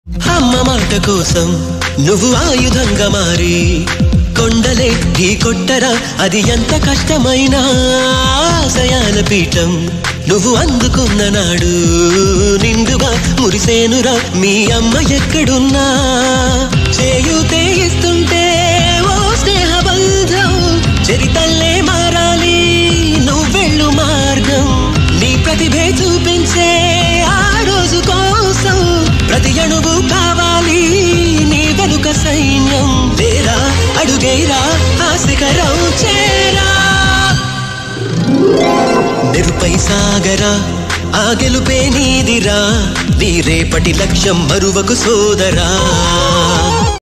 అమ్మ మాట కోసం నువ్వు ఆయుధంగా మారి కొండలే ఢీ కొట్టరా అది ఎంత కష్టమైనా ఆశయాల పీఠం నువ్వు అందుకున్న నాడు నిండుగా మురిసేనురా మీ అమ్మ ఎక్కడున్నా చేయూతే ఇస్తుంటే ఓ స్నేహ బంధం చరితల్లే మారాలి నువ్వెళ్ళు మార్గం నీ ప్రతిభే చూపించే ఆ రోజు కోసం ప్రతి అణువు కావాలి నీ వెనుక సైన్యం లేరా అడుగేరా ఆ శిఖరం చేరా నెరుపై సాగరా ఆ గెలుపే నీదిరా నీ రేపటి లక్ష్యం మరువకు సోదరా